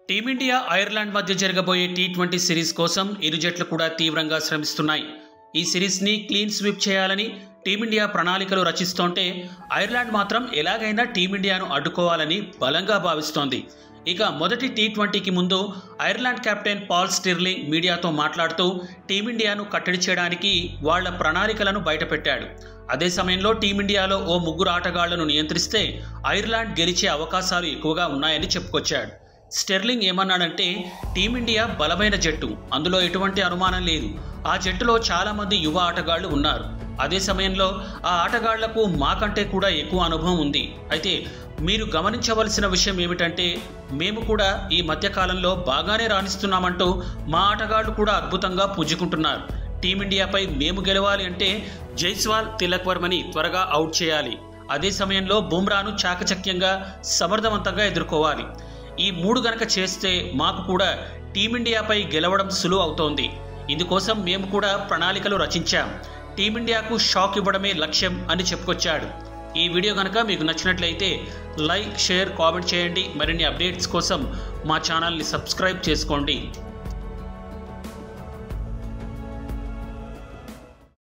team India Ireland మధ్య జరగబోయే T twenty series కోసం ఇరు జట్లు కూడా తీవ్రంగా శ్రమిస్తున్నాయి ఈ సిరీస్ని క్లీన్ స్వీప్ చేయాలని టీమిండియా ప్రణాళికలు రచిస్తోంటే ఐర్లాండ్ మాత్రం ఎలాగైనా టీమిండియాను అడ్డుకోవాలని బలంగా భావిస్తోంది ఇక మొదటి టీ ట్వంటీకి ముందు ఐర్లాండ్ కెప్టెన్ పాల్ స్టిర్లింగ్ మీడియాతో మాట్లాడుతూ టీమిండియాను కట్టడి చేయడానికి వాళ్ల ప్రణాళికలను బయటపెట్టాడు అదే సమయంలో టీమిండియాలో ఓ ముగ్గురు ఆటగాళ్లను నియంత్రిస్తే ఐర్లాండ్ గెలిచే అవకాశాలు ఎక్కువగా ఉన్నాయని చెప్పుకొచ్చాడు స్టెర్లింగ్ ఏమన్నాడంటే టీమిండియా బలమైన జట్టు అందులో ఎటువంటి అనుమానం లేదు ఆ జట్టులో చాలామంది యువ ఆటగాళ్లు ఉన్నారు అదే సమయంలో ఆ ఆటగాళ్లకు మాకంటే కూడా ఎక్కువ అనుభవం ఉంది అయితే మీరు గమనించవలసిన విషయం ఏమిటంటే మేము కూడా ఈ మధ్యకాలంలో బాగానే రాణిస్తున్నామంటూ మా ఆటగాళ్లు కూడా అద్భుతంగా పుంజుకుంటున్నారు టీమిండియాపై మేము గెలవాలి అంటే జైస్వాల్ తిలక్ వర్మని త్వరగా అవుట్ చేయాలి అదే సమయంలో బుమ్రాను చాకచక్యంగా సమర్థవంతంగా ఎదుర్కోవాలి ఈ మూడు గనక చేస్తే మాకు కూడా టీమిండియాపై గెలవడం సులువు అవుతోంది ఇందుకోసం మేము కూడా ప్రణాళికలు రచించాం టీమిండియాకు షాక్ ఇవ్వడమే లక్ష్యం అని చెప్పుకొచ్చాడు ఈ వీడియో కనుక మీకు నచ్చినట్లయితే లైక్ షేర్ కామెంట్ చేయండి మరిన్ని అప్డేట్స్ కోసం మా ఛానల్ని సబ్స్క్రైబ్ చేసుకోండి